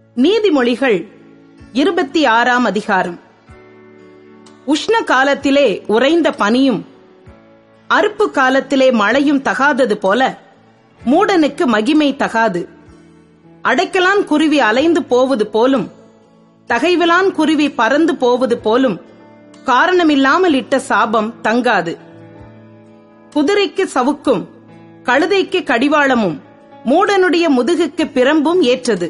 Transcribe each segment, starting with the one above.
நீதிமொழிகள் இருபத்தி ஆறாம் அதிகாரம் உஷ்ண காலத்திலே உறைந்த பனியும் அறுப்பு காலத்திலே மழையும் தகாதது போல மூடனுக்கு மகிமை தகாது அடைக்கலான் குருவி அலைந்து போவது போலும் தகைவிலான் குருவி பறந்து போவது போலும் காரணமில்லாமல் இட்ட சாபம் தங்காது குதிரைக்கு சவுக்கும் கழுதைக்கு கடிவாளமும் மூடனுடைய முதுகுக்கு பிரம்பும் ஏற்றது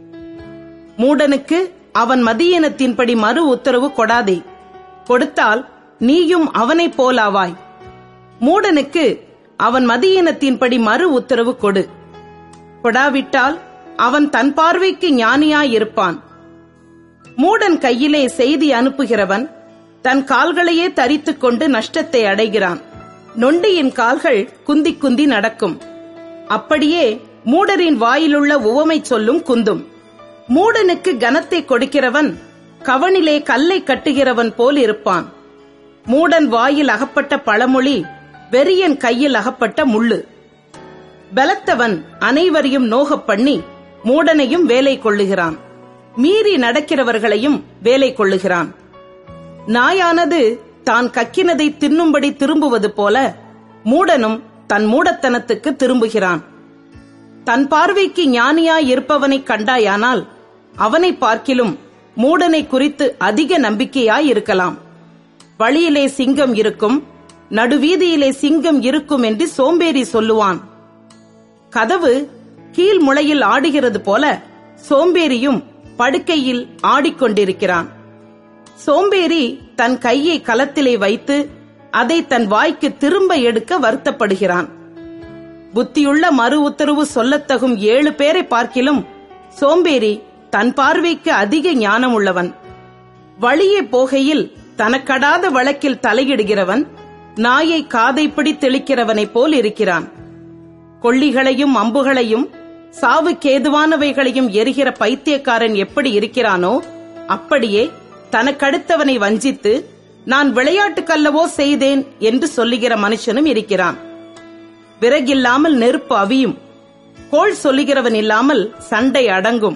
மூடனுக்கு அவன் மதியனத்தின்படி மறு உத்தரவு கொடாதே கொடுத்தால் நீயும் அவனைப் போலாவாய் மூடனுக்கு அவன் மதியினத்தின்படி மறு உத்தரவு கொடு கொடாவிட்டால் அவன் தன் பார்வைக்கு ஞானியாயிருப்பான் மூடன் கையிலே செய்தி அனுப்புகிறவன் தன் கால்களையே தரித்துக் கொண்டு நஷ்டத்தை அடைகிறான் நொண்டியின் கால்கள் குந்தி குந்தி நடக்கும் அப்படியே மூடரின் வாயிலுள்ள உவமை சொல்லும் குந்தும் மூடனுக்கு கனத்தை கொடுக்கிறவன் கவனிலே கல்லை கட்டுகிறவன் போல் இருப்பான் மூடன் வாயில் அகப்பட்ட பழமொழி வெறியன் கையில் அகப்பட்ட முள்ளு பலத்தவன் அனைவரையும் நோகப் பண்ணி மூடனையும் வேலை கொள்ளுகிறான் மீறி நடக்கிறவர்களையும் வேலை கொள்ளுகிறான் நாயானது தான் கக்கினதை தின்னும்படி திரும்புவது போல மூடனும் தன் மூடத்தனத்துக்கு திரும்புகிறான் தன் பார்வைக்கு ஞானியாய் இருப்பவனை கண்டாயானால் அவனை பார்க்கிலும் மூடனை குறித்து அதிக நம்பிக்கையாய் இருக்கலாம் வழியிலே சிங்கம் இருக்கும் நடுவீதியிலே சிங்கம் இருக்கும் என்று சோம்பேறி சொல்லுவான் கதவு கீழ் முளையில் ஆடுகிறது போல சோம்பேறியும் படுக்கையில் ஆடிக்கொண்டிருக்கிறான் சோம்பேறி தன் கையை கலத்திலே வைத்து அதை தன் வாய்க்கு திரும்ப எடுக்க வருத்தப்படுகிறான் புத்தியுள்ள மறு உத்தரவு சொல்லத்தகும் ஏழு பேரை பார்க்கிலும் சோம்பேறி தன் பார்வைக்கு அதிக ஞானம் உள்ளவன் வழியே போகையில் தனக்கடாத வழக்கில் தலையிடுகிறவன் நாயை காதைப்பிடி தெளிக்கிறவனைப் போல் இருக்கிறான் கொள்ளிகளையும் அம்புகளையும் சாவுக்கேதுவானவைகளையும் எரிகிற பைத்தியக்காரன் எப்படி இருக்கிறானோ அப்படியே தனக்கடுத்தவனை வஞ்சித்து நான் விளையாட்டுக்கல்லவோ செய்தேன் என்று சொல்லுகிற மனுஷனும் இருக்கிறான் விறகில்லாமல் நெருப்பு அவியும் கோள் சொல்லுகிறவன் இல்லாமல் சண்டை அடங்கும்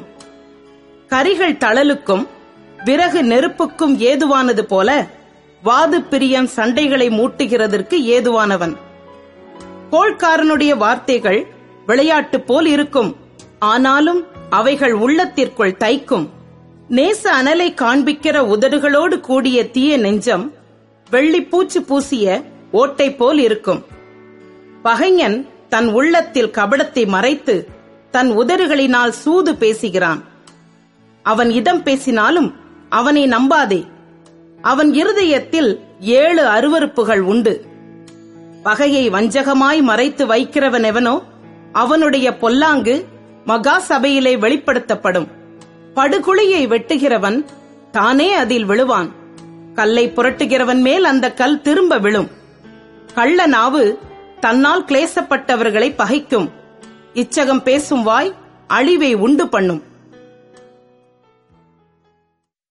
கரிகள் தளலுக்கும் விறகு நெருப்புக்கும் ஏதுவானது போல வாது பிரியன் சண்டைகளை மூட்டுகிறதற்கு ஏதுவானவன் கோள்காரனுடைய வார்த்தைகள் விளையாட்டு போல் இருக்கும் ஆனாலும் அவைகள் உள்ளத்திற்குள் தைக்கும் நேச அனலை காண்பிக்கிற உதடுகளோடு கூடிய தீய நெஞ்சம் வெள்ளிப்பூச்சு பூசிய ஓட்டை போல் இருக்கும் பகைஞன் தன் உள்ளத்தில் கபடத்தை மறைத்து தன் உதடுகளினால் சூது பேசுகிறான் அவன் இதம் பேசினாலும் அவனை நம்பாதே அவன் இருதயத்தில் ஏழு அருவருப்புகள் உண்டு பகையை வஞ்சகமாய் மறைத்து வைக்கிறவன் எவனோ அவனுடைய பொல்லாங்கு மகா சபையிலே வெளிப்படுத்தப்படும் படுகுழியை வெட்டுகிறவன் தானே அதில் விழுவான் கல்லை புரட்டுகிறவன் மேல் அந்த கல் திரும்ப விழும் கள்ள நாவு தன்னால் கிளேசப்பட்டவர்களை பகைக்கும் இச்சகம் பேசும் வாய் அழிவை உண்டு பண்ணும்